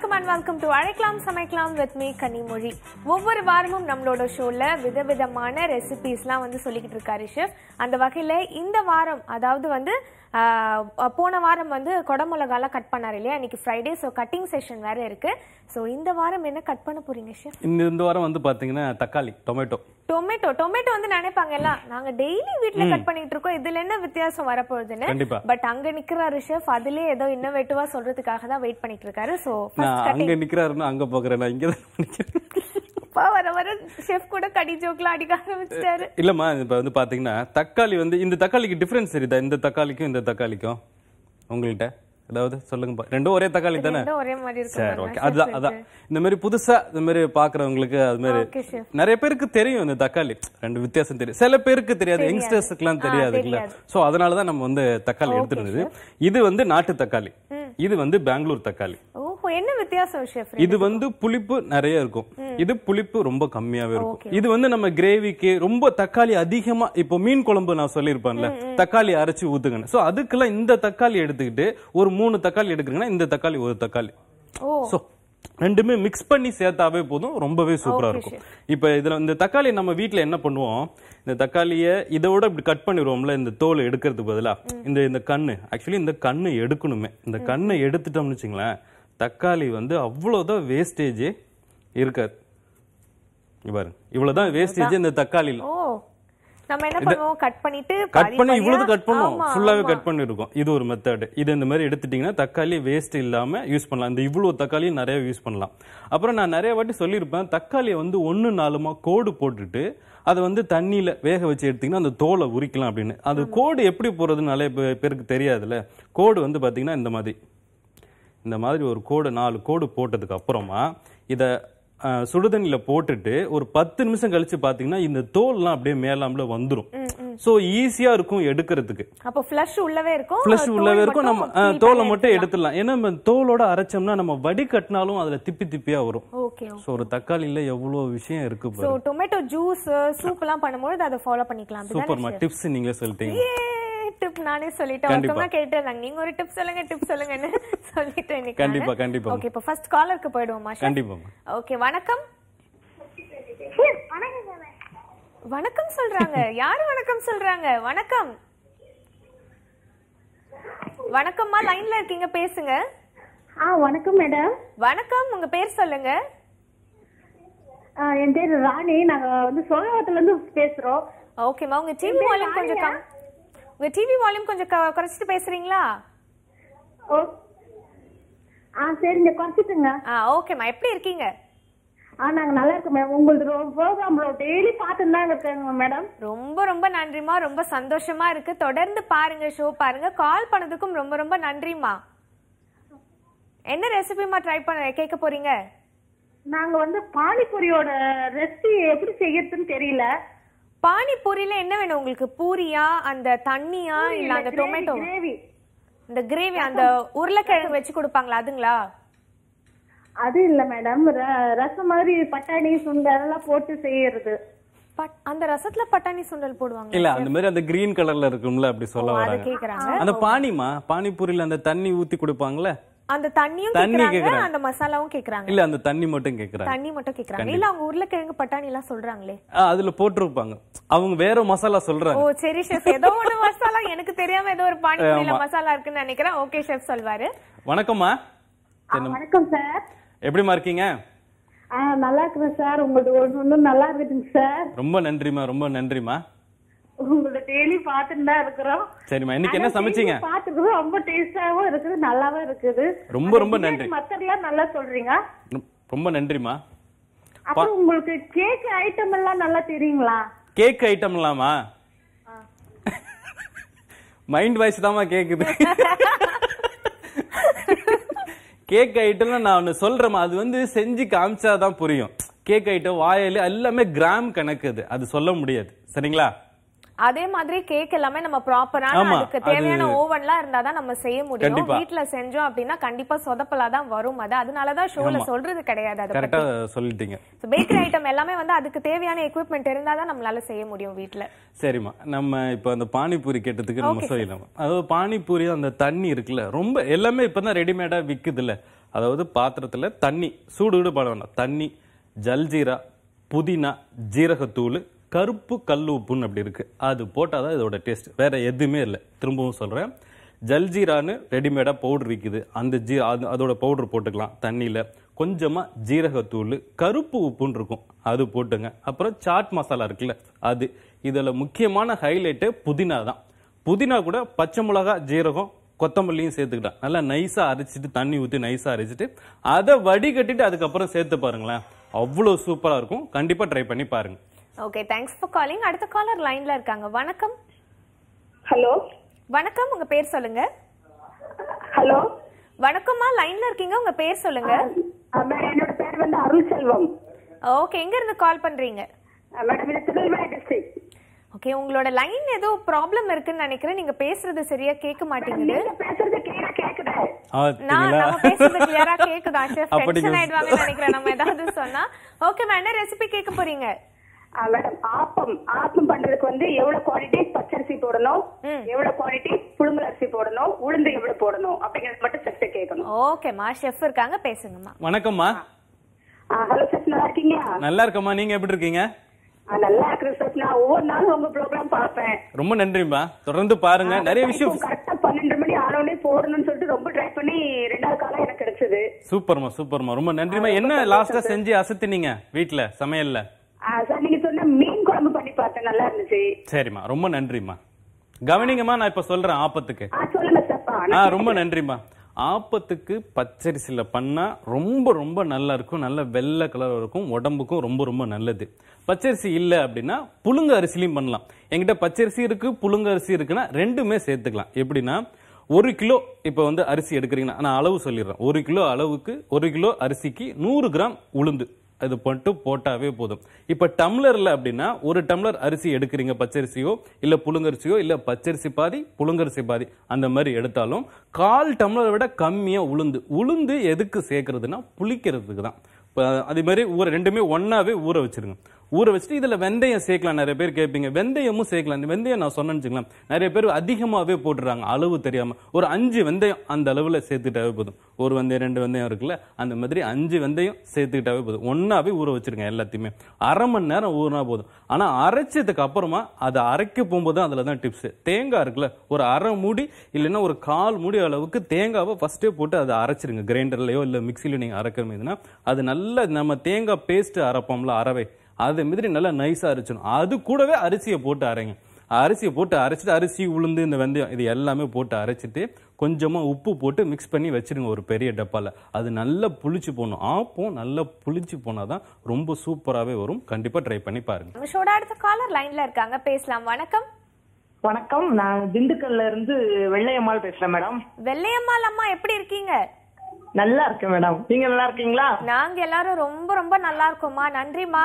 வணக்கம் and welcome to அழைக்கலாம் சமைக்கலாம் வித் மீ கனிமொழி ஒவ்வொரு வாரமும் நம்மளோட ஷோல விதவிதமான ரெசிபிஸ்லாம் வந்து சொல்லிக்கிட்டு இருக்காரு ஷெஃப் அந்த வகையில இந்த வாரம் அதாவது வந்து ஆஹ், போன வாரம் வந்து கொடமிளகாலாம் கட் பண்ணாரு இல்லையா இன்னைக்கு ஃப்ரைடே ஸோ கட்டிங் செஷன் வேற இருக்கு ஸோ இந்த வாரம் என்ன கட் பண்ண போறீங்க ஷெஃப் இந்த இந்த வாரம் வந்து பாத்தீங்கன்னா தக்காளி டொமேட்டோ டொமேட்டோ டொமேட்டோ வந்து நினைப்பாங்க எல்லாம் நாங்க டெய்லி வீட்ல கட் பண்ணிட்டு இருக்கோம் இதுல என்ன வித்தியாசம் வரப்போகுதுன்னு கண்டிப்பா. பட் அங்க நிக்கிறாரு ஷெஃப் அதுலயே ஏதோ இன்னோவேட்டிவா சொல்றதுக்காக தான் வெயிட் பண்ணிட்டு இருக்காரு சோ நான் அங்க நிக்கிறாருன்னா அங்க பாக்குறேன் நான் இங்க தான் நிக்கிறேன் வர வர ஷெஃப் கூட கடி ஜோக்லாம் அடிக்க ஆரம்பிச்சிட்டாரு இல்லம்மா இப்ப வந்து பாத்தீங்கன்னா தக்காளி வந்து இந்த தக்காளிக்கு டிஃபரன்ஸ் தெரியுதா இந்த தக்காளிக்கும் இந்த தக்காளிக்கும் உங்கள்கிட்ட ஏதாவது சொல்லுங்க பா. ரெண்டும் ஒரே தக்காளி தானே ரெண்டும் ஒரே மாதிரி சரி இருக்கும் ஓகே அதுதான் அதான் இந்த மாதிரி புதுசா இந்த மாதிரி பாக்குறவங்களுக்கு அது மாதிரி ஓகே ஷெஃப் நிறைய பேருக்கு தெரியும் இந்த தக்காளி ரெண்டு வித்தியாசம் தெரியும் சில பேருக்கு தெரியாது யங்ஸ்டர்ஸ்க்குலாம் தெரியாதுல்ல சோ அதனால தான் நம்ம வந்து தக்காளி எடுத்துருந்தது இது வந்து நாட்டு தக்காளி இது வந்து பெங்களூர் தக்காளி ஓஹோ என்ன வித்தியாசம் ஷெஃப் இது வந்து புளிப்பு நிறைய இருக்கும் இது புளிப்பு ரொம்ப கம்மியாவே இருக்கும் இது வந்து நம்ம கிரேவிக்கு ரொம்ப தக்காளி அதிகமா இப்போ மீன் குழம்பு நான் சொல்லியிருப்பேன்ல தக்காளி அரைச்சு ஊத்துங்கன்னு சோ அதுக்கெல்லாம் இந்த தக்காளி எடுத்துக்கிட்டு ஒரு மூணு தக்காளி எடுக்கிறீங்கன்னா இந்த தக்காளி ஒரு தக்காளி ஓ சோ ரெண்டுமே மிக்ஸ் பண்ணி சேர்த்தாவே போதும் ரொம்பவே சூப்பரா இருக்கும் இப்ப இதுல இந்த தக்காளி நம்ம வீட்ல என்ன பண்ணுவோம் இந்த தக்காளிய இதோட இப்படி கட் பண்ணிடுவோம்ல இந்த தோல் எடுக்கிறதுக்கு பதிலா இந்த இந்த கண்ணு ஆக்சுவலி இந்த கண்ணு எடுக்கணுமே இந்த கண்ணை எடுத்துட்டோம்னு வச்சுங்களேன் தக்காளி வந்து அவ்வளவுதான் வேஸ்டேஜே இருக்காது இங்க பாருங்க இவ்வளவுதான் வேஸ்டேஜ் இந்த தக்காளியில ஓ நம்ம என்ன பண்ணுவோம் கட் பண்ணிட்டு கட் பாதி பண்ணி பாதியா- இவ்வளவு கட் பண்ணுவோம் ஆமா, ஃபுல்லாவே ஆமா. கட் பண்ணிருக்கோம் இது ஒரு மெத்தட் இது இந்த மாதிரி எடுத்துட்டீங்கன்னா தக்காளி வேஸ்ட் இல்லாம யூஸ் பண்ணலாம் இந்த இவ்வளவு தக்காளியும் நிறைய யூஸ் பண்ணலாம் அப்புறம் நான் நிறைய வாட்டி சொல்லியிருப்பேன் தக்காளியை வந்து ஒன்னு நாலுமா கோடு போட்டுட்டு அதை வந்து தண்ணியில வேக வச்சு எடுத்தீங்கன்னா அந்த தோலை உரிக்கலாம் அப்படின்னு அது கோடு எப்படி போறதுன்னு நிறைய பே- பேருக்கு தெரியாதுல்ல கோடு வந்து பாத்தீங்கன்னா இந்த மாதிரி இந்த மாதிரி ஒரு கோடு நாலு கோடு போட்டதுக்கு அப்புறமா இதை சுடுதண்ணில போட்டுட்டு ஒரு பத்து நிமிஷம் கழிச்சு பாத்தீங்கன்னா இந்த தோல்லாம் அப்படியே மேலாம்ல வந்துரும் சோ ஈஸியா இருக்கும் எடுக்கிறதுக்கு அப்போ ஃப்ளஷ் உள்ளவே இருக்கும் பிளஸ் தோல் உள்ளவே இருக்கும் மட்டும் நம்ம அஹ், peel தோலை பண்ணி மட்டும் எடுத்துடலாம் ஏன்னா நம்ம தோலோட அரைச்சோம்னா நம்ம வடிகட்டினாலும் அதுல திப்பி திப்பியா வரும் ஓகே சோ ஒரு தக்காளியில எவ்வளவு விஷயம் இருக்கு சோ பாரு டொமேட்டோ ஜூஸ் சூப் எல்லாம் பண்ணும்போது அதை ஃபாலோ பண்ணிக்கலாம் சூப்பர்மா டிப்ஸ் நீங்களே சொல்லிட்டீங்க டிப் நானே சொல்லிட்டேன் ஒருத்தவங்க கேட்டாங்க நீங்க ஒரு டிப் சொல்லுங்க டிப் சொல்லுங்கன்னு சொல்லிட்டேன் இன்னைக்கு கண்டிப்பா கண்டிப்பா ஓகே இப்போ ஃபர்ஸ்ட் காலருக்கு போயிடுவோமா கண்டிப்பாமா ஓகே வணக்கம் வணக்கம் சொல்றாங்க யாரு வணக்கம் சொல்றாங்க வணக்கம் வணக்கம்மா லைன்ல இருக்கீங்க பேசுங்க ஆ வணக்கம் மேடம் வணக்கம் உங்க பேர் சொல்லுங்க ஆ, என் பேர் ராணி நாங்க வந்து சோழவத்துல இருந்து பேசுறோம் ஓகேம்மா உங்க டிவி வால்யூம் கொஞ்சம் கம் உங்க டிவி வால்யூம் கொஞ்சம் க- குறைச்சிட்டு பேசுறீங்களா ஓ ஆ சரிங்க குறைச்சிட்டுங்க ஆ ஓகேம்மா எப்படி இருக்கீங்க ஆ நாங்க நல்லா இருக்கோம் மேடம் உங்களது ப்ரோக்ராம் டெய்லி பார்த்துட்டு தான் இருக்கேங்க மேடம் ரொம்ப ரொம்ப நன்றிம்மா ரொம்ப சந்தோஷமா இருக்கு தொடர்ந்து பாருங்க ஷோ பாருங்க கால் பண்ணதுக்கும் ரொம்ப ரொம்ப நன்றிம்மா என்ன ரெசிபிமா ட்ரை பண்ண கேட்க போறீங்க நாங்க வந்து பானிபூரியோட ரெசிபி எப்படி செய்யறதுன்னு தெரியல பானிபூரியில என்ன வேணும் உங்களுக்கு பூரியா அந்த தண்ணியா இல்ல அந்த டொமேட்டோ கிரேவி இந்த கிரேவி அந்த உருளைக்கிழங்கு வச்சு கொடுப்பாங்களா அதுங்களா அது இல்ல மேடம் ரசம் மாதிரி பட்டாணி சுண்டல் எல்லாம் போட்டு செய்யறது பட் அந்த ரசத்துல பட்டாணி சுண்டல் போடுவாங்க இல்ல அந்த மாதிரி அந்த கிரீன் கலர்ல இருக்கும்ல அப்படி சொல்ல அதை வராங்க கேக்குறாங்க அந்த பானிமா பானிபூரியில அந்த தண்ணி ஊத்தி கொடுப்பாங்கல்ல அந்த தண்ணியும் தண்ணி கேக்குறாங்க கேக்குறாங்க. அந்த மசாலாவும் கேக்குறாங்க இல்ல அந்த தண்ணி மட்டும் கேக்குறாங்க தண்ணி மட்டும் கேக்குறாங்க இல்ல அவங்க உருளைக்கிழங்கு பட்டாணி எல்லாம் சொல்றாங்களே ஆ, அதுல போட்டிருப்பாங்க அவங்க வேற மசாலா ஓ சொல்றாங்க சரி ஷெஃப் ஏதோ ஒண்ணு மசாலா எனக்கு தெரியாம ஏதோ ஒரு பானிபூரியில மசாலா இருக்குன்னு நினைக்கிறேன் ஓகே ஷெஃப் சொல்வாரு வணக்கம்மா ஆ, வணக்கம் சார் எப்படிமா இருக்கீங்க ஆ நல்லா இருக்கிறேன் சார் உங்களது ஒன்று ஒன்றும் நல்லா இருக்குதுங்க சார் ரொம்ப நன்றிமா ரொம்ப நன்றிமா உங்களோட டெய்லி பார்த்துட்டு தான் இருக்கிறோம் சரிம்மா இன்னைக்கு என்ன சமைச்சீங்க பாத்துக்கிறது ரொம்ப டேஸ்டாவும் இருக்குது நல்லாவும் இருக்குது ரொம்ப ரொம்ப நன்றி மத்தெல்லாம் நல்லா சொல்றீங்க ரொ- ரொம்ப நன்றிமா அப்புறம் உங்களுக்கு கேக் ஐட்டம் எல்லாம் நல்லா தெரியுங்களா கேக் ஐட்டம் இல்லாமா மைண்ட் வாய்ஸ் தாமா கேக்குது கேக் ஐட்டம்ல நான் ஒன்னு சொல்றேமா அது வந்து செஞ்சு காமிச்சாதான் புரியும் கேக் ஐட்டம் வாயில எல்லாமே கிராம் கணக்கு அது அது சொல்ல முடியாது சரிங்களா அதே மாதிரி கேக் எல்லாமே நம்ம ப்ராப்பரான ஆமா, அதுக்கு அது- தேவையான ஓவன்லாம் இருந்தாதான் நம்ம செய்ய முடியும் கண்டிப்பா. வீட்ல செஞ்சோம் அப்படின்னா கண்டிப்பா சொதப்பலா தான் வரும் அது அதனாலதான் ஷோல சொல்றது கிடையாது அதை கரெக்டா சொல்லிட்டீங்க பேக்கரி ஐட்டம் எல்லாமே வந்து அதுக்கு தேவையான எக்யூப்மெண்ட் இருந்தாதான் நம்மளால செய்ய முடியும் வீட்ல சரிம்மா நம்ம இப்போ அந்த பானிபூரி கேட்டதுக்கு நம்ம சொல்லிடலாம் அதாவது பானிபூரி அந்த தண்ணி இருக்குல்ல ரொம்ப எல்லாமே இப்பதான் ரெடிமேடா விக்குதுல்ல அதாவது பாத்திரத்துல தண்ணி சூடு வீடு பண்ண வேண்டாம் தண்ணி ஜல்ஜீரா புதினா ஜீரகத்தூள் கருப்பு கல் உப்புன்னு அப்படி இருக்கு அது போட்டால் தான் இதோட டேஸ்ட் வேற எதுவுமே இல்லை திரும்பவும் சொல்றேன் ஜல்ஜீரான்னு ரெடிமேடாக பவுடர் விற்குது அந்த ஜீ அது அதோட பவுடர் போட்டுக்கலாம் தண்ணியில் கொஞ்சமாக ஜீரகத்தூள் கருப்பு உப்புன்னு இருக்கும் அது போட்டுங்க அப்புறம் சாட் மசாலா இருக்குல்ல அது இதில் முக்கியமான ஹைலைட்டே புதினா தான் புதினா கூட பச்சை மிளகா ஜீரகம் கொத்தமல்லியும் சேர்த்துக்கிட்டேன் நல்லா நைஸாக அரைச்சிட்டு தண்ணி ஊற்றி நைஸாக அரைச்சிட்டு அதை வடிகட்டிட்டு அதுக்கப்புறம் சேர்த்து பாருங்களேன் அவ்வளோ சூப்பராக இருக்கும் கண்டிப்பாக ட்ரை பண்ணி பாருங்க ஓகே தேங்க்ஸ் ஃபார் காலிங் அடுத்த காலர் லைன்ல இருக்காங்க வணக்கம் ஹலோ வணக்கம் உங்க பேர் சொல்லுங்க ஹலோ வணக்கம்மா லைன்ல இருக்கீங்க உங்க பேர் சொல்லுங்க மேடம் என்னோட பேர் வந்து அருள் செல்வம் ஓகே எங்க இருந்து கால் பண்றீங்க மேடம் இது திருநெல்வேலி டிஸ்ட்ரிக்ட் ஓகே உங்களோட லைன் ஏதோ ப்ராப்ளம் இருக்குன்னு நினைக்கிறேன் நீங்க பேசுறது சரியா கேட்க மாட்டேங்குது நீங்க பேசுறது கிளியரா கேக்குது நான் பார்த்தீங்களா நம்ம பேசுறது கிளியரா கேக்குதா ஷெஃப் அப்ப நீங்க- டென்ஷன் ஆயிடுவாங்கன்னு நினைக்கிறேன் நம்ம ஏதாவது சொன்னா ஓகே மேம் என்ன ரெசிபி கேட்க போறீங்க மேடம் ஆப்பம் ஆப்பம் பண்றதுக்கு வந்து எவ்வளவு குவாலிட்டி பச்சரிசி போடணும் ம். எவ்வளவு குவாலிட்டி புழுங்கல் அரிசி போடணும் உளுந்து எவ்வளவு போடணும் அப்படிங்கறது மட்டும் செட்டு கேட்கணும் ஓகேம்மா ஷெஃப் இருக்காங்க பேசுங்கம்மா வணக்கம்மா ஹலோ சார் நல்லா இருக்கீங்க நல்லா இருக்கம்மா நீங்க எப்படி இருக்கீங்க ஆ, நல்லா இருக்கிறேன் சார் நான் ஒவ்வொரு நாளும் உங்க ப்ரோக்ராம் பார்ப்பேன் ரொம்ப நன்றிம்மா தொடர்ந்து பாருங்க நிறைய விஷயம் கரெக்டா பன்னெண்டு மணி ஆனோடனே போடணும்னு சொல்லிட்டு ரொம்ப ட்ரை பண்ணி ரெண்டாவது காலம் எனக்கு கிடைச்சது சூப்பர்மா சூப்பர்மா ரொம்ப நன்றிமா என்ன லாஸ்டா செஞ்சு அசத்தினீங்க வீட்ல சமையல்ல ஆ, சார் நீங்க சொன்ன மீன் குழம்பு பண்ணி பார்த்தேன் நல்லா இருந்துச்சு சரிம்மா ரொம்ப நன்றிம்மா கவனிங்கம்மா நான் இப்ப சொல்றேன் ஆப்பத்துக்கு ஆ சொல்லுங்க சார் ஆ ரொம்ப நன்றிம்மா ஆப்பத்துக்கு பச்சரிசியில பண்ணா ரொம்ப ரொம்ப நல்லா இருக்கும் நல்ல வெள்ளை கலர் இருக்கும் உடம்புக்கும் ரொம்ப ரொம்ப நல்லது பச்சரிசி இல்ல அப்படின்னா புழுங்க அரிசிலையும் பண்ணலாம் என்கிட்ட பச்சரிசி இருக்கு புழுங்க அரிசி இருக்குன்னா ரெண்டுமே சேர்த்துக்கலாம் எப்படின்னா ஒரு கிலோ இப்போ வந்து அரிசி எடுக்கிறீங்கன்னா நான் அளவு சொல்லிடுறேன் ஒரு கிலோ அளவுக்கு ஒரு கிலோ அரிசிக்கு நூறு கிராம் உளுந்து அது மட்டும் போட்டாவே போதும் இப்ப டம்ளர்ல அப்படின்னா ஒரு டம்ளர் அரிசி எடுக்கிறீங்க பச்சரிசியோ இல்ல புழுங்கரிசியோ இல்ல பச்சரிசி பாதி புழுங்கரிசி பாதி அந்த மாதிரி எடுத்தாலும் கால் டம்ளரை விட கம்மியா உளுந்து உளுந்து எதுக்கு சேர்க்கறதுன்னா புளிக்கிறதுக்கு தான் இப்ப அதே மாதிரி ஊற ரெண்டுமே ஒண்ணாவே ஊற வச்சிருங்க ஊற வச்சுட்டு இதுல வெந்தயம் சேர்க்கலாம் நிறைய பேர் கேட்பீங்க வெந்தயமும் சேர்க்கலாம் இந்த வெந்தயம் நான் சொன்னேன்னு வச்சுக்கலாம் நிறைய பேர் அதிகமாவே போட்டுறாங்க அளவு தெரியாம ஒரு அஞ்சு வெந்தயம் அந்த அளவுல சேர்த்துட்டாவே போதும் ஒரு வெந்தயம் ரெண்டு வெந்தயம் இருக்குல்ல அந்த மாதிரி அஞ்சு வெந்தயம் சேர்த்துக்கிட்டாவே போதும் ஒண்ணாவே ஊற வச்சிருங்க எல்லாத்தையுமே அரை மணி நேரம் ஊறினா போதும் ஆனா அரைச்சதுக்கு அப்புறமா அதை அரைக்க போகும்போது தான் அதுல தான் டிப்ஸ் தேங்காய் இருக்குல்ல ஒரு அரை மூடி இல்லைன்னா ஒரு கால் மூடி அளவுக்கு தேங்காவை ஃபர்ஸ்டே போட்டு அதை அரைச்சிருங்க கிரைண்டர்லயோ இல்ல மிக்சிலயோ நீங்க அரைக்கிற மாதிரினா அது நல்ல நம்ம தேங்காய் பேஸ்ட் அரைப்போம்ல அரவை அது மாதிரி நல்லா நைஸா அரைச்சிடும் அது கூடவே அரிசியை போட்டு அரைங்க அரிசியை போட்டு அரைச்சிட்டு அரிசி உளுந்து இந்த வெந்தயம் இது எல்லாமே போட்டு அரைச்சிட்டு கொஞ்சமா உப்பு போட்டு மிக்ஸ் பண்ணி வச்சிருங்க ஒரு பெரிய டப்பால அது நல்லா புளிச்சு போகணும் ஆப்பம் நல்லா புளிச்சு போனாதான் ரொம்ப சூப்பராகவே வரும் கண்டிப்பா ட்ரை பண்ணி பாருங்க நம்ம ஷோட அடுத்த காலர் லைன்ல இருக்காங்க பேசலாம் வணக்கம் வணக்கம் நான் திண்டுக்கல்ல இருந்து வெள்ளையம்மாள் பேசுறேன் மேடம் வெள்ளையம்மாள் அம்மா எப்படி இருக்கீங்க நல்லா இருக்கேன் மேடம் நீங்க நல்லா இருக்கீங்களா நாங்க எல்லாரும் ரொம்ப ரொம்ப நல்லா இருக்கோம்மா நன்றிமா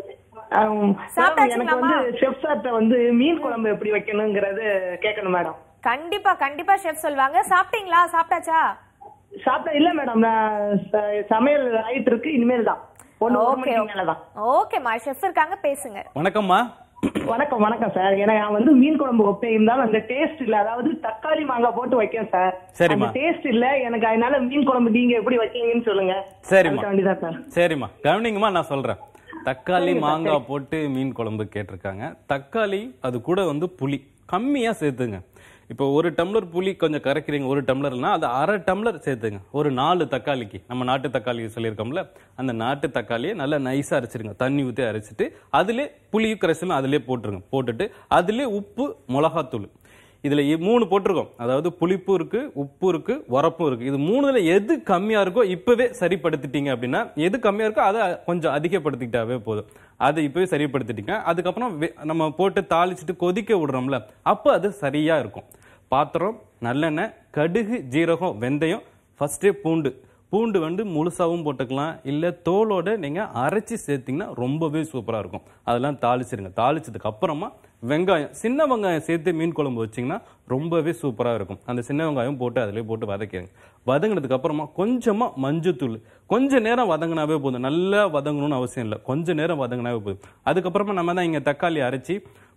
ஆம், மேடம், எனக்கு சாப்பிட்டாச்சுங்களாம்மா? வந்து செஃப் சார்ட்ட வந்து மீன் குழம்பு எப்படி வைக்கணுங்கிறது கேட்கணும் மேடம் கண்டிப்பா கண்டிப்பா ஷெஃப் சொல்வாங்க சாப்பிட்டீங்களா சாப்பிட்டாச்சா சாப்பிட்ட இல்ல மேடம் நான் ச- சமையல் ஆயிட்டு இருக்கு இனிமேல் தான் ஒண்ணு ஒரு ஓகே மணிக்கு மேலதான் ஓகேம்மா ஷெஃப் இருக்காங்க பேசுங்க வணக்கம்மா வணக்கம் வணக்கம் சார் ஏன்னா நான் வந்து மீன் குழம்பு வைப்பேன் இருந்தாலும் அந்த டேஸ்ட் இல்ல அதாவது தக்காளி மாங்காய் போட்டு வைக்கேன் சார் சரிம்மா. அந்த டேஸ்ட் இல்ல எனக்கு அதனால மீன் குழம்பு நீங்க எப்படி வைக்கீங்கன்னு சொல்லுங்க சரிம்மா. அதுக்கு வேண்டிதான் சார் சரிம்மா கவனிங்கம்மா நான் சொல்றேன் தக்காளி மாங்காய் போட்டு மீன் குழம்பு கேட்டிருக்காங்க தக்காளி அது கூட வந்து புளி கம்மியா சேர்த்துங்க இப்போ ஒரு டம்ளர் புளி கொஞ்சம் கரைக்கிறீங்க ஒரு டம்ளர்னா அது அரை டம்ளர் சேர்த்துங்க ஒரு நாலு தக்காளிக்கு நம்ம நாட்டு தக்காளி சொல்லியிருக்கோம்ல அந்த நாட்டு தக்காளியை நல்லா நைஸா அரைச்சிருங்க தண்ணி ஊற்றி அரைச்சிட்டு அதிலே புளியும் கரைசலும் அதிலே போட்டுருங்க போட்டுட்டு அதிலே உப்பு மிளகாத்தூள் இதுல இ- மூணு போட்டிருக்கோம் அதாவது புளிப்பு இருக்கு உப்பு இருக்கு உரப்பும் இருக்கு இது மூணுல எது கம்மியா இருக்கோ இப்பவே சரிப்படுத்திட்டீங்க அப்படின்னா எது கம்மியா இருக்கோ அதை கொஞ்சம் அதிகப்படுத்திக்கிட்டாவே போதும் அதை இப்பவே சரிப்படுத்திட்டீங்க அதுக்கப்புறம் வெ- நம்ம போட்டு தாளிச்சிட்டு கொதிக்க விடுறோம்ல அப்போ அது சரியா இருக்கும் பாத்திரம் நல்லெண்ணெய் கடுகு ஜீரகம் வெந்தயம் ஃபர்ஸ்டே பூண்டு பூண்டு வந்து முழுசாவும் போட்டுக்கலாம் இல்ல தோலோட நீங்க அரைச்சி சேர்த்தீங்கன்னா ரொம்பவே சூப்பரா இருக்கும் அதெல்லாம் தாளிச்சிருங்க தாளிச்சதுக்கு அப்புறமா வெங்காயம் சின்ன வெங்காயம் சேர்த்து மீன் குழம்பு வச்சீங்கன்னா ரொம்பவே சூப்பரா இருக்கும் அந்த சின்ன வெங்காயம் போட்டு அதிலே போட்டு வதக்கிடுங்க வதங்கினதுக்கு அப்புறமா கொஞ்சமா மஞ்சத்தூள் கொஞ்ச நேரம் வதங்கினாவே போதும் நல்லா வதங்கணும்னு அவசியம் இல்லை கொஞ்ச நேரம் வதங்கினாவே போதும் அதுக்கப்புறமா நம்ம தான் இங்க தக்காளி அரைச்சி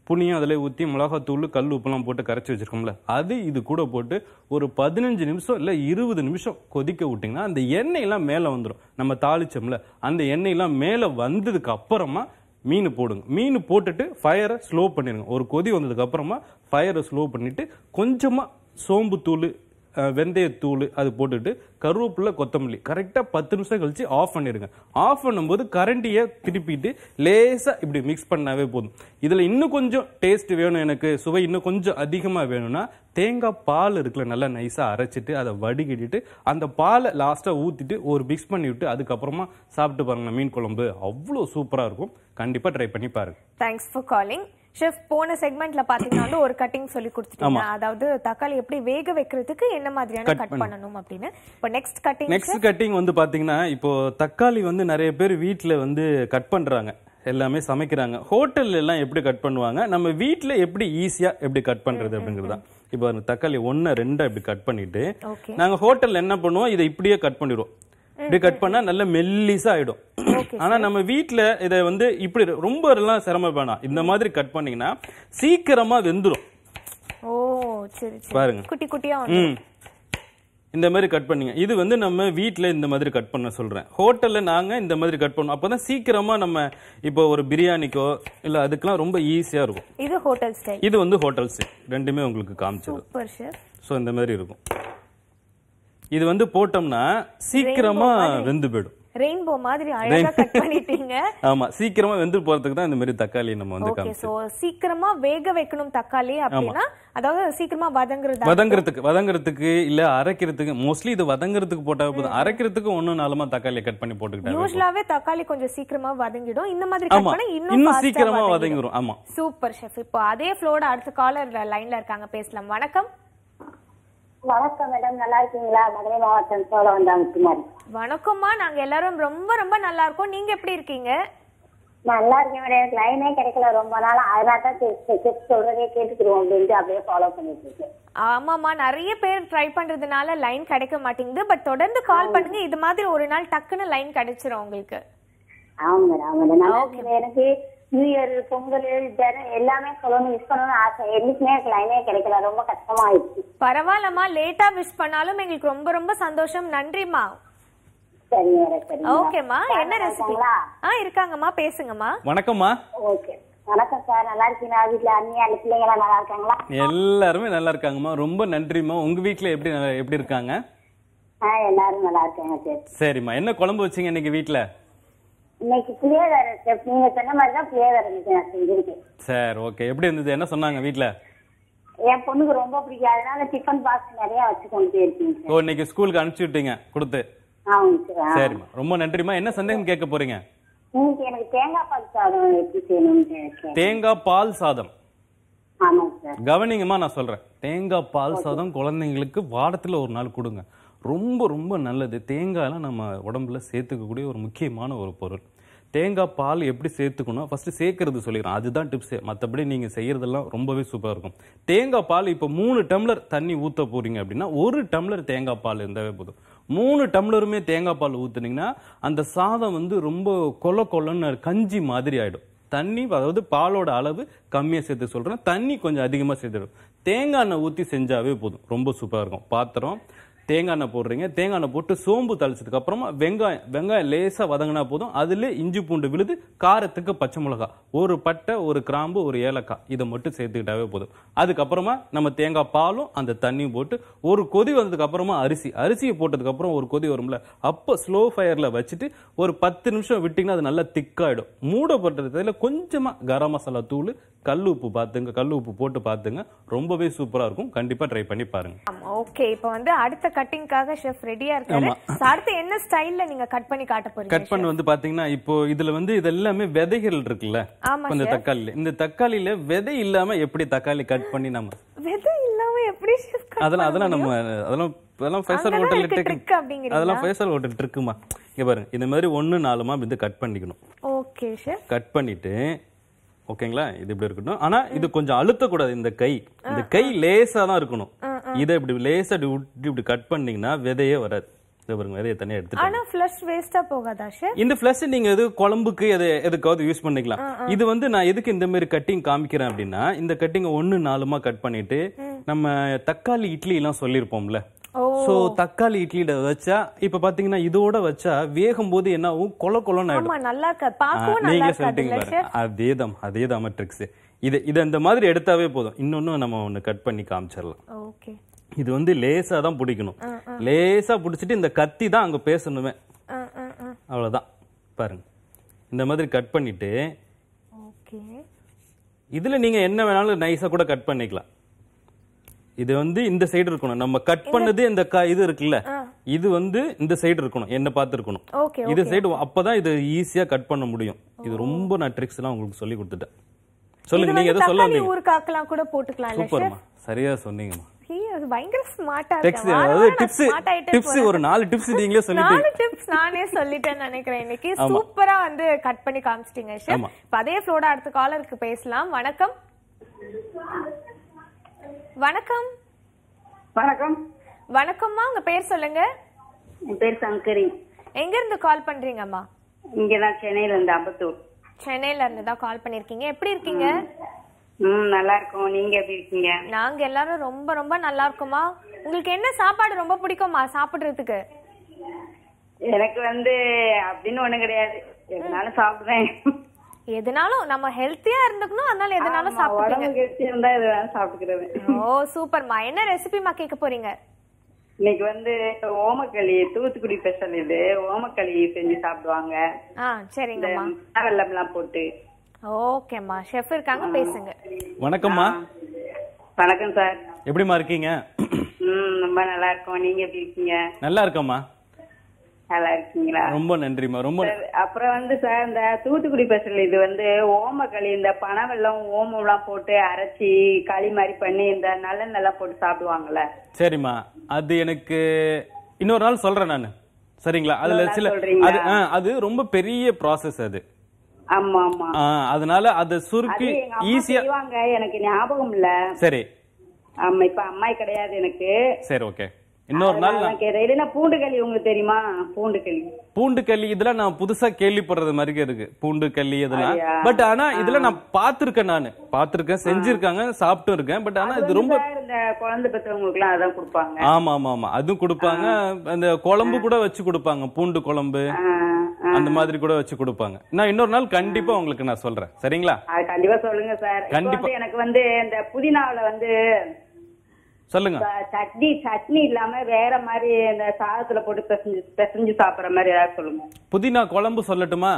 புனியும் அதில் ஊற்றி மிளகாத்தூள் கல் உப்புலாம் போட்டு கரைச்சி வச்சிருக்கோம்ல அது இது கூட போட்டு ஒரு பதினஞ்சு நிமிஷம் இல்லை இருபது நிமிஷம் கொதிக்க விட்டிங்கன்னா அந்த எண்ணெயெல்லாம் மேலே வந்துடும் நம்ம தாளிச்சோம்ல அந்த எண்ணெயெல்லாம் மேலே வந்ததுக்கு அப்புறமா மீன் போடுங்க மீன் போட்டுட்டு ஃபயரை ஸ்லோ பண்ணிடுங்க ஒரு கொதி வந்ததுக்கு அப்புறமா ஃபயரை ஸ்லோ பண்ணிட்டு கொஞ்சமாக சோம்பு தூள் அஹ், வெந்தயத்தூள் அது போட்டுட்டு கருவேப்பிலை கொத்தமல்லி கரெக்டாக பத்து நிமிஷம் கழிச்சு ஆஃப் பண்ணிடுங்க ஆஃப் பண்ணும்போது கரண்டியை திருப்பிட்டு லேசாக இப்படி மிக்ஸ் பண்ணாவே போதும் இதில் இன்னும் கொஞ்சம் டேஸ்ட் வேணும் எனக்கு சுவை இன்னும் கொஞ்சம் அதிகமாக வேணும்னா தேங்காய் பால் இருக்குல்ல நல்லா நைஸாக அரைச்சிட்டு அதை வடிகட்டிட்டு அந்த பாலை லாஸ்ட்டாக ஊற்றிட்டு ஒரு மிக்ஸ் பண்ணி விட்டு அதுக்கப்புறமா சாப்பிட்டு பாருங்க மீன் குழம்பு அவ்வளோ சூப்பராக இருக்கும் கண்டிப்பாக ட்ரை பண்ணி பாருங்க தேங்க்ஸ் ஃபார் காலிங் ஷெஃப் போன செக்மெண்ட்ல பாத்தீங்கன்னாலும் ஒரு கட்டிங் சொல்லி கொடுத்துட்டீங்க அதாவது தக்காளி எப்படி வேக வைக்கிறதுக்கு என்ன மாதிரியான கட் பண்ணணும் அப்படின்னு இப்போ நெக்ஸ்ட் கட்டிங் நெக்ஸ்ட் கட்டிங் வந்து பாத்தீங்கன்னா இப்போ தக்காளி வந்து நிறைய பேர் வீட்ல வந்து கட் பண்றாங்க எல்லாமே சமைக்கிறாங்க ஹோட்டல்ல எல்லாம் எப்படி கட் பண்ணுவாங்க நம்ம வீட்ல எப்படி ஈஸியா எப்படி கட் பண்றது அப்படிங்கிறது தான் இப்போ அந்த தக்காளி ஒன்னு ரெண்டா இப்படி கட் பண்ணிட்டு ஓகே நாங்க ஹோட்டல்ல என்ன பண்ணுவோம் இதை இப்படியே கட் பண்ணிடுவோம் இப்படி கட் பண்ணா நல்ல மெல்லிசா ஆயிடும் ஆனா நம்ம வீட்ல இதை வந்து இப்படி ரொம்ப எல்லாம் சிரமம் வேணாம் இந்த மாதிரி கட் பண்ணீங்கன்னா சீக்கிரமா வெந்துடும் ஓ சரி சரி பாருங்க. குட்டி குட்டியா வந்து ம் இந்த மாதிரி கட் பண்ணீங்க இது வந்து நம்ம வீட்ல இந்த மாதிரி கட் பண்ண சொல்றேன் ஹோட்டல்ல நாங்க இந்த மாதிரி கட் பண்ணுவோம் அப்பதான் சீக்கிரமா நம்ம இப்போ ஒரு பிரியாணிக்கோ இல்ல அதுக்கெல்லாம் ரொம்ப ஈஸியா இருக்கும் இது ஹோட்டல் ஸ்டைல் இது வந்து ஹோட்டல் ஸ்டைல் ரெண்டுமே உங்களுக்கு காமிச்சது சூப்பர் ஷெஃப் ஸோ இந்த மாதிரி இருக்கும் இது வந்து போட்டோம்னா சீக்கிரமா வெந்து போயிடும் ரெயின்போ மாதிரி அழகா கட் பண்ணிட்டீங்க ஆமா சீக்கிரமா வெந்து போறதுக்கு தான் இந்த மாதிரி தக்காளி நம்ம வந்து ஓகே காமிச்சோம் சோ சீக்கிரமா வேக வைக்கணும் தக்காளி அப்படின்னா அதாவது சீக்கிரமா வதங்குறது வதங்குறதுக்கு வதங்குறதுக்கு இல்ல அரைக்கிறதுக்கு மோஸ்ட்லி இது வதங்குறதுக்கு போட்டா போதும் அரைக்கிறதுக்கு ஒண்ணும் நாலுமா தக்காளியை கட் பண்ணி போட்டுக்கிட்டாங்க யூஸ்வலாவே தக்காளி கொஞ்சம் சீக்கிரமா வதங்கிடும் இந்த மாதிரி கட் ஆமா பண்ணா இன்னும் இன்னும் fast ஆ சீக்கிரமா வதங்கிடும். வதங்கிரும் ஆமா சூப்பர் ஷெஃப் இப்போ அதே ஃப்ளோட அடுத்த காலர் லைன்ல இருக்காங்க பேசலாம் வணக்கம் வணக்கம் மேடம் நல்லா இருக்கீங்களா மதுரை மாவட்டம் சோழவன் குமார் வணக்கம்மா நாங்க எல்லாரும் ரொம்ப ரொம்ப நல்லா இருக்கோம் நீங்க எப்படி இருக்கீங்க நல்லா இருக்கேன் மேடம் எனக்கு லைனே கிடைக்கல ரொம்ப நாள் அதனால தான் செக் சொல்றதே கேட்டுக்கிறோம் அப்படின்ட்டு அப்படியே ஃபாலோ பண்ணிட்டு இருக்கேன் ஆமாமா நிறைய பேர் ட்ரை பண்றதுனால லைன் கிடைக்க மாட்டேங்குது பட் தொடர்ந்து கால் பண்ணுங்க இது மாதிரி ஒரு நாள் டக்குன்னு லைன் கிடைச்சிரும் உங்களுக்கு ஆமா மேடம் ஆமா மேடம் நல்லா இருக்குது. எனக்கு நியூ இயர் பொங்கல் ஜனம் எல்லாமே சொல்லணும் மிஸ் பண்ணணும்னு ஆசை என்னைக்குமே எனக்கு லைனே கிடைக்கல ரொம்ப கஷ்டமா ஆயிடுச்சு பரவாயில்லம்மா லேட்டா விஷ் பண்ணாலும் எங்களுக்கு ரொம்ப ரொம்ப சந்தோஷம் நன்றிம்மா சரிங்க மேடம் சரிங்க ஓகேம்மா என்ன ரெசிபி ஆ இருக்காங்கம்மா பேசுங்கம்மா வணக்கம்மா ஓகே வணக்கம் சார் நல்லா இருக்கீங்களா வீட்டுல அண்ணி அந்த பிள்ளைங்க நல்லா இருக்காங்களா எல்லாருமே நல்லா இருக்காங்கம்மா ரொம்ப நன்றிம்மா உங்க வீட்ல எப்படி நல்லா- எப்படி இருக்காங்க ஆ எல்லாரும் நல்லா இருக்காங்க சார் சரிம்மா என்ன குழம்பு வச்சீங்க இன்னைக்கு வீட்ல இன்னைக்கு புளியோதரை சார் நீங்க சொன்ன மாதிரி தான் புளியோதரை இன்னைக்கு நான் செஞ்சிருக்கேன் சரி ஓகே எப்படி இருந்தது என்ன சொன்னாங்க வீட்ல என் பொண்ணுக்கு ரொம்ப பிடிக்கும் அதனால டிஃபன் பாக்ஸ் நிறைய வச்சு கொண்டு போயிருக்கீங்க சார் ஓ இன்னைக்கு ஸ்கூலுக்கு அனுப்பிச்சு விட்டீங்க கொடுத்து ஆமாங்க சார் ஆ. சரிம்மா ரொம்ப நன்றிம்மா என்ன சந்தேகம் கேட்க போறீங்க இன்னைக்கு எனக்கு தேங்காய் பால் சாதம் எப்படி செய்யணும்னு இருக்கேன் தேங்காய் பால் சாதம் ஆமாங்க சார் கவனிங்கம்மா நான் சொல்றேன் தேங்காய் பால் சாதம் குழந்தைங்களுக்கு வாரத்துல ஒரு நாள் கொடுங்க ரொம்ப ரொம்ப நல்லது தேங்காய்லாம் நம்ம உடம்புல சேர்த்துக்கக்கூடிய ஒரு முக்கியமான ஒரு பொருள் தேங்காய் பால் எப்படி சேர்த்துக்கணும் ஃபர்ஸ்ட் சேர்க்கறது சொல்லிடுறேன் அதுதான் டிப்ஸே மற்றபடி நீங்க செய்யறதெல்லாம் ரொம்பவே சூப்பரா இருக்கும் தேங்காய் பால் இப்போ மூணு டம்ளர் தண்ணி ஊத்த போறீங்க அப்படின்னா ஒரு டம்ளர் தேங்காய் பால் இருந்தாவே போதும் மூணு டம்ளருமே தேங்காய் பால் ஊத்துனீங்கன்னா அந்த சாதம் வந்து ரொம்ப கொல கொலன்னு கஞ்சி மாதிரி ஆயிடும் தண்ணி அதாவது பாலோட அளவு கம்மியா சேர்த்து சொல்றேன் தண்ணி கொஞ்சம் அதிகமா சேர்த்துடும் தேங்காய் எண்ணெய் ஊத்தி செஞ்சாவே போதும் ரொம்ப சூப்பரா இருக்கும் பாத்திரம் தேங்காய் எண்ணெய் போடுறீங்க தேங்காய் எண்ணெய் போட்டு சோம்பு தளிச்சதுக்கு அப்புறமா வெங்காயம் வெங்காயம் லேசா வதங்கினா போதும் அதுல இஞ்சி பூண்டு விழுது காரத்துக்கு பச்சை மிளகாய் ஒரு பட்டை ஒரு கிராம்பு ஒரு ஏலக்காய் இதை மட்டும் சேர்த்துக்கிட்டாவே போதும் அதுக்கப்புறமா நம்ம தேங்காய் பாலும் அந்த தண்ணியும் போட்டு ஒரு கொதி வந்ததுக்கு அப்புறமா அரிசி அரிசியை போட்டதுக்கு அப்புறம் ஒரு கொதி வரும்ல அப்போ ஸ்லோ ஃபயர்ல வச்சுட்டு ஒரு பத்து நிமிஷம் விட்டீங்கன்னா அது நல்லா திக்காயிடும் மூடப்பட்டதுல கொஞ்சமா கரம் மசாலா தூள் கல் உப்பு பார்த்துங்க கல் உப்பு போட்டு பார்த்துங்க ரொம்பவே சூப்பரா இருக்கும் கண்டிப்பா ட்ரை பண்ணி பாருங்க ஆமா ஓகே இப்போ வந்து அடுத்த கட்டிங்காக ஷெஃப் ரெடியா இருக்காரு So, அடுத்து என்ன ஸ்டைல்ல நீங்க கட் பண்ணி காட்ட போறீங்க கட் பண்ண வந்து பாத்தீங்கன்னா இப்போ இதுல வந்து இது எல்லாமே விதைகள் இருக்குல்ல ஆமா கொஞ்சம் தக்காளில இந்த தக்காளியில விதை இல்லாம எப்படி தக்காளி கட் பண்ணி நம்ம விதை இல்லாம எப்படி ஷெஃப் கட் அதெல்லாம் அதெல்லாம் நம்ம அதெல்லாம் அதெல்லாம் ஃபைசல் அங்கதான் ஹோட்டல் இருக்கு trick அப்படிங்கிறீங்களா? அதெல்லாம் ஃபைசல் ஹோட்டல் ட்ரிக்குமா இங்க பாருங்க இந்த மாதிரி ஒண்ணு நாலுமா இது கட் பண்ணிக்கணும் ஓகே ஷெஃப் கட் பண்ணிட்டு ஓகேங்களா இது இப்படி இருக்கட்டும் ஆனா இது கொஞ்சம் அழுத்தக்கூடாது இந்த கை இந்த கை லேசா தான் இருக்கணும் இதை இப்படி லேசா இப்படி விட்டு இப்படி கட் பண்ணீங்கன்னா விதையே வராது இது பாருங்க விதையை தனியா எடுத்துட்டு ஆனா ஃப்ளஷ் வேஸ்டா போகாதா ஷெஃப் இந்த ஃபிளஷ் நீங்க எது குழம்புக்கு எது எதுக்காவது யூஸ் பண்ணிக்கலாம் இது வந்து நான் எதுக்கு இந்த மாதிரி கட்டிங் காமிக்கிறேன் அப்படின்னா இந்த கட்டிங்க ஒன்னு நாலுமா கட் பண்ணிட்டு நம்ம தக்காளி இட்லி எல்லாம் சொல்லியிருப்போம்ல ஓ. சோ தக்காளி இட்லியில வச்சா இப்ப பாத்தீங்கன்னா இதோட வச்சா வேகும் போது என்ன ஆகும் கொல கொலன்னு ஆயிடும் ஆமா நல்லா இருக்காது ஆ, பார்க்கவும் நல்லா நீங்க இருக்காது சொல்லிட்டீங்க இல்ல பாருங்க ஷெஃப் அதேதான் அதேதான் ட்ரிக்ஸ் இது இது இந்த மாதிரி எடுத்தாவே போதும் இன்னொன்னு நம்ம ஒண்ணு கட் பண்ணி காமிச்சிடலாம் ஓகே இது வந்து லேசா தான் பிடிக்கணும் லேசா பிடிச்சிட்டு இந்த கத்தி தான் அங்க பேசணுமே அவ்வளவுதான் பாருங்க இந்த மாதிரி கட் பண்ணிட்டு ஓகே இதுல நீங்க என்ன வேணாலும் நைஸா கூட கட் பண்ணிக்கலாம் இது வந்து இந்த சைடு இருக்கணும் நம்ம கட் பண்ணது இந்த க- இது இருக்குல்ல இது வந்து இந்த சைடு இருக்கணும் என்ன பார்த்து இருக்கணும் ஓகே இது சைடு அப்பதான் இது ஈஸியா கட் பண்ண முடியும் இது ரொம்ப நான் ட்ரிக்ஸ் எல்லாம் உங்களுக்கு சொல்லி கொடுத்துட்டேன் சொல்லுங்க நீங்க எதோ சொல்ல தக்காளி வந்தீங்க ஊறுகாக்கெல்லாம் கூட போட்டுக்கலாம் இல்ல சூப்பர்மா சரியா சொன்னீங்கம்மா ஹீ அது பயங்கர ஸ்மார்ட்டா டெக்ஸ் இருக்கு அதாவது டிப்ஸ் டிப்ஸ் ஒரு நாலு டிப்ஸ் நீங்களே சொல்லிட்டீங்க நாலு டிப்ஸ் நானே சொல்லிட்டேன்னு நினைக்கிறேன் இன்னைக்கு சூப்பரா வந்து கட் பண்ணி காமிச்சிட்டீங்க ஷெஃப் ஆமா. இப்ப அதே ஃப்ளோட அடுத்த காலருக்கு பேசலாம் வணக்கம் வணக்கம் வணக்கம் வணக்கம்மா உங்க பேர் சொல்லுங்க என் பேர் சங்கரி எங்க இருந்து கால் பண்றீங்கம்மா இங்க நான் சென்னையில இருந்து அம்பத்தூர் சென்னையில இருந்து தான் கால் பண்ணிருக்கீங்க எப்படி இருக்கீங்க ம் நல்லா இருக்கோம் நீங்க எப்படி இருக்கீங்க நாங்க எல்லாரும் ரொம்ப ரொம்ப நல்லா இருக்கோமா உங்களுக்கு என்ன சாப்பாடு ரொம்ப பிடிக்குமா சாப்பிடுறதுக்கு எனக்கு வந்து அப்படின்னு ஒண்ணு கிடையாது எதுனாலும் சாப்பிடுறேன் எதுனாலும் நம்ம ஹெல்த்தியா இருந்துக்கணும் அதனால எதுனாலும் ஆமா, சாப்பிடுங்க உடம்பு கெடுத்து இருந்தா எது வேணாலும் சாப்பிட்டுக்கிறேன் ஓ சூப்பர்மா என்ன ரெசிபிமா கேட்க போறீங்க இன்னைக்கு வந்து ஓமக்களி தூத்துக்குடி ஸ்பெஷல் இது ஓமக்களி செஞ்சு சாப்பிடுவாங்க ஆ இந்த சரிங்கம்மா வெள்ளம் எல்லாம் போட்டு ஓகேம்மா ஷெஃப் இருக்காங்க பேசுங்க வணக்கம்மா வணக்கம் சார் எப்படிம்மா இருக்கீங்க ம் ரொம்ப நல்லா இருக்கோம் நீங்க எப்படி இருக்கீங்க நல்லா இருக்கம்மா நல்லா இருக்கீங்களா ரொம்ப நன்றிம்மா ரொம்ப சார், அப்புறம் வந்து சார் இந்த தூத்துக்குடி ஸ்பெஷல் இது வந்து ஓமக்களி இந்த பனவெல்லம் ஓமம் எல்லாம் போட்டு அரைச்சி களி மாதிரி பண்ணி இந்த நல்லெண்ணெல்லாம் போட்டு சாப்பிடுவாங்கல்ல சரிம்மா அது எனக்கு இன்னொரு நாள் சொல்றேன் நான் சரிங்களா அதுல இன்னொரு நாள் சில சொல்றீங்களா? அது ஆ, அது ரொம்ப பெரிய ப்ராசஸ் அது ஆமா ஆமா ஆ, அதனால அதை அது சுருக்கி எங்க அம்மா ஈஸியா செய்வாங்க எனக்கு ஞாபகம் இல்ல சரி ஆமா இப்ப அம்மாய் கிடையாது எனக்கு சரி ஓகே இன்னொரு நாள் அதனால நான் நான் கேட்டேன். இல்லைன்னா பூண்டு களி உங்களுக்கு தெரியுமா பூண்டு களி பூண்டு கல்லி இதெல்லாம் நான் புதுசா கேள்விப்படுறது மாதிரி இருக்கு பூண்டு கல்லி இதெல்லாம் அப்படியா? பட் ஆனா இதுல நான் பார்த்திருக்கேன் நானு பார்த்திருக்கேன் செஞ்சிருக்காங்க சாப்பிட்டும் இருக்கேன் பட் ஆனா இது ரொம்ப சார், இந்த குழந்தை பெற்றவங்களுக்கு எல்லாம் அதான் கொடுப்பாங்க ஆமா ஆமா ஆமா அதுவும் கொடுப்பாங்க அந்த குழம்பு கூட வச்சு கொடுப்பாங்க பூண்டு குழம்பு ஆ, ஆ. அந்த மாதிரி கூட வச்சு கொடுப்பாங்க நான் இன்னொரு நாள் கண்டிப்பா உங்களுக்கு நான் சொல்றேன் சரிங்களா அது கண்டிப்பா சொல்லுங்க சார் இப்ப கண்டிப்பா. வந்து எனக்கு வந்து இந்த புதினாவுல வந்து சொல்லுங்க ச- சட்னி சட்னி இல்லாம வேற மாதிரி இந்த சாதத்துல போட்டு பிசைஞ்சு பிசைஞ்சு சாப்பிடுற மாதிரி ஏதாவது சொல்லுங்க புதினா குழம்பு சொல்லட்டுமா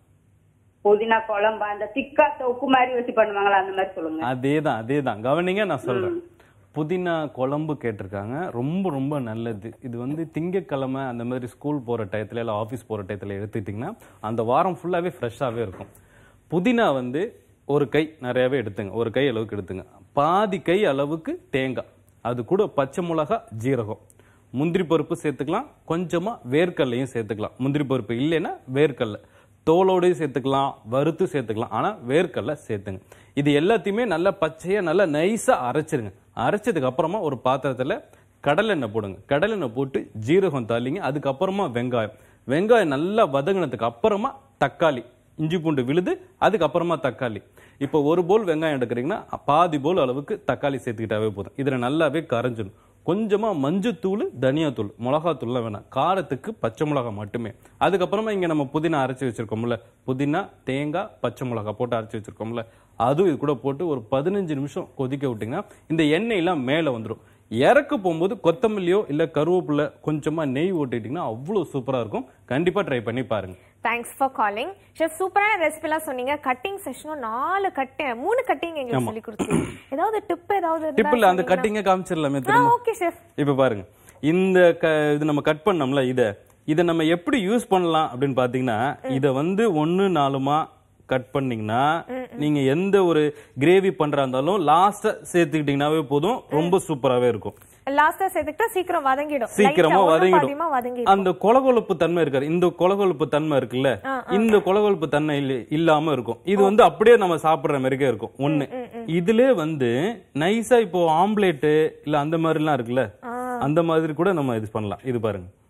புதினா குழம்பு அந்த திக்கா தொக்கு மாதிரி வச்சு பண்ணுவாங்களா அந்த மாதிரி சொல்லுங்க அதேதான் அதேதான் கவனிங்க நான் சொல்றேன் புதினா குழம்பு கேட்டிருக்காங்க ரொம்ப ரொம்ப நல்லது இது வந்து திங்கக்கிழமை அந்த மாதிரி ஸ்கூல் போற டயத்துல இல்லை ஆஃபீஸ் போற டயத்துல எடுத்துக்கிட்டிங்கன்னா அந்த வாரம் ஃபுல்லாவே ஃப்ரெஷ்ஷாகவே இருக்கும் புதினா வந்து ஒரு கை நிறையவே எடுத்துங்க ஒரு கை அளவுக்கு எடுத்துங்க பாதி கை அளவுக்கு தேங்காய் அது கூட பச்சை மிளகா ஜீரகம் முந்திரி பருப்பு சேர்த்துக்கலாம் கொஞ்சமா வேர்க்கல்லையும் சேர்த்துக்கலாம் முந்திரி பருப்பு இல்லைன்னா வேர்க்கல்லை தோலோடையும் சேர்த்துக்கலாம் வறுத்து சேர்த்துக்கலாம் ஆனா வேர்க்கடலை சேர்த்துங்க இது எல்லாத்தையுமே நல்லா பச்சையா நல்லா நைஸா அரைச்சிருங்க அரைச்சதுக்கு அப்புறமா ஒரு பாத்திரத்துல கடலெண்ணெய் போடுங்க கடலெண்ணெய் போட்டு ஜீரகம் தாளிங்க அதுக்கப்புறமா வெங்காயம் வெங்காயம் நல்லா வதங்கினதுக்கு அப்புறமா தக்காளி இஞ்சி பூண்டு விழுது அதுக்கப்புறமா தக்காளி இப்போ ஒரு போல் வெங்காயம் எடுக்கிறீங்கன்னா பாதி போல் அளவுக்கு தக்காளி சேர்த்துக்கிட்டாவே போதும் இதுல நல்லாவே கரைஞ்சிடும் கொஞ்சமா மஞ்சத்தூள் தனியாத்தூள் மிளகாத்தூள்லாம் வேணாம் காரத்துக்கு பச்சை மிளகாய் மட்டுமே அதுக்கப்புறமா இங்க நம்ம புதினா அரைச்சி வச்சிருக்கோம்ல புதினா தேங்காய் பச்சை மிளகாய் போட்டு அரைச்சி வச்சிருக்கோம்ல அதுவும் இது கூட போட்டு ஒரு பதினஞ்சு நிமிஷம் கொதிக்க விட்டீங்கன்னா இந்த எண்ணெயெல்லாம் மேலே வந்துடும் இறக்க போகும்போது கொத்தமல்லியோ இல்ல கருவேப்பிலை கொஞ்சமா நெய் ஓட்டிட்டீங்கன்னா அவ்வளவு சூப்பரா இருக்கும் கண்டிப்பா ட்ரை பண்ணி பாருங்க தேங்க்ஸ் ஃபார் காலிங் ஷெஃப் சூப்பரான ரெசிபி எல்லாம் சொன்னீங்க கட்டிங் செஷனும் நாலு கட்டு மூணு கட்டிங் எங்களுக்கு சொல்லி கொடுத்தீங்க ஏதாவது டிப் ஏதாவது இருந்தா டிப்பில் அந்த சொன்னீங்கன்னா- கட்டிங்க காமிச்சிடலாமே ஆ திரும்ப ஓகே ஷெஃப் இப்ப பாருங்க இந்த க இது நம்ம கட் பண்ணோம்ல இத இத நம்ம எப்படி யூஸ் பண்ணலாம் அப்படின்னு பாத்தீங்கன்னா இத வந்து ஒண்ணு நாலுமா கட் பண்ணீங்கன்னா நீங்க எந்த ஒரு கிரேவி பண்றா இருந்தாலும் லாஸ்டா சேர்த்துக்கிட்டீங்கன்னாவே போதும் ரொம்ப சூப்பராவே இருக்கும் லாஸ்டா சேர்த்துக்கிட்டா சீக்கிரம் வதங்கிடும் சீக்கிரமா Light ஆ ஒண்ணும் வதங்கிடும் பாதியமா வதங்கிடும் அந்த கொலகொலப்பு தன்மை இருக்காது இந்த கொலகொலப்பு தன்மை இருக்குல்ல இந்த கொலகொலப்பு தன்மை இல்ல- இல்லாம இருக்கும் இது வந்து அப்படியே நம்ம சாப்பிடுற மாதிரிக்கே இருக்கும் ஒண்ணு இதுல வந்து நைஸா இப்போ ஆம்லேட் இல்ல அந்த மாதிரி எல்லாம் இருக்குல்ல அந்த மாதிரி கூட நம்ம இது பண்ணலாம் இது பாருங்க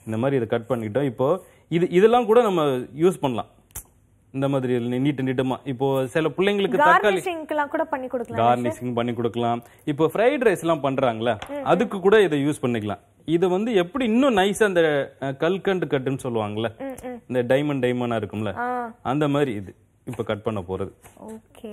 இந்த மாதிரி இதை கட் பண்ணிட்டோம் இப்போ இது இதெல்லாம் கூட நம்ம யூஸ் பண்ணலாம் இந்த மாதிரி நீட்டு நீட்டமா இப்போ சில பிள்ளைங்களுக்கு தக்காளி கார்னிஷிங்க்குலாம் கூட பண்ணி கொடுக்கலாம் கார்னிஷிங் பண்ணி கொடுக்கலாம் இப்போ ஃப்ரைட் ரைஸ் எல்லாம் பண்றாங்கல்ல அதுக்கு கூட இதை யூஸ் பண்ணிக்கலாம் இது வந்து எப்படி இன்னும் நைஸா அந்த அஹ், கல்கண்டு கட்டுன்னு சொல்லுவாங்கல்ல இந்த டைமண்ட் டைமண்டா இருக்கும்ல ஆ அந்த மாதிரி இது இப்போ கட் பண்ண போறது ஓகே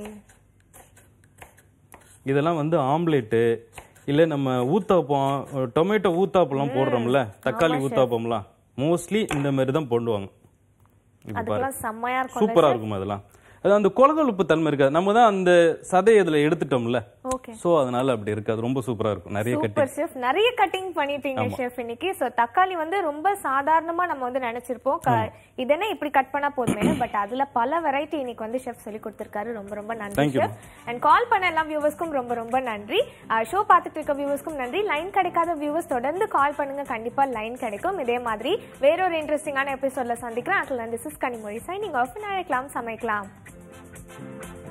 இதெல்லாம் வந்து ஆம்லேட்டு இல்ல நம்ம ஊத்தாப்பம் டொமேட்டோ ஊத்தாப்பம்லாம் போடுறோம்ல தக்காளி ஊத்தாப்பம்லாம் மோஸ்ட்லி இந்த மாதிரி தான் போடுவாங்க இது பாரு அதுக்கெல்லாம் செம்மையா இருக்கும் சூப்பரா இருக்கும் அதெல்லாம் அது அந்த கொலகொழுப்பு தன்மை இருக்காது நம்ம தான் அந்த சதையை இதுல எடுத்துட்டோம்ல ஓகே சோ அதனால அப்படி இருக்காது ரொம்ப சூப்பரா இருக்கும் நிறைய கட்டி சூப்பர் ஷெஃப் நிறைய கட்டிங் பண்ணிட்டீங்க ஷெஃப் இன்னைக்கு சோ தக்காளி வந்து ரொம்ப சாதாரணமா நம்ம வந்து நினைச்சிருப்போம் க- இதென்ன இப்படி கட் பண்ணா போதுமே பட் அதுல பல வெரைட்டி இன்னைக்கு வந்து ஷெஃப் சொல்லி கொடுத்திருக்காரு ரொம்ப ரொம்ப நன்றி Thank you, chef and call பண்ண எல்லா வியூவர்ஸ்க்கும் ரொம்ப ரொம்ப நன்றி ஷோ பார்த்துட்டு இருக்க வியூவர்ஸ்க்கும் நன்றி லைன் கிடைக்காத வியூவர்ஸ் தொடர்ந்து கால் பண்ணுங்க கண்டிப்பா லைன் கிடைக்கும் இதே மாதிரி வேறொரு இன்ட்ரெஸ்டிங்கான எபிசோட்ல சந்திக்கிறேன் அதுல this is Kanimozhi signing off நாளைக்கலாம் சமைக்கலாம்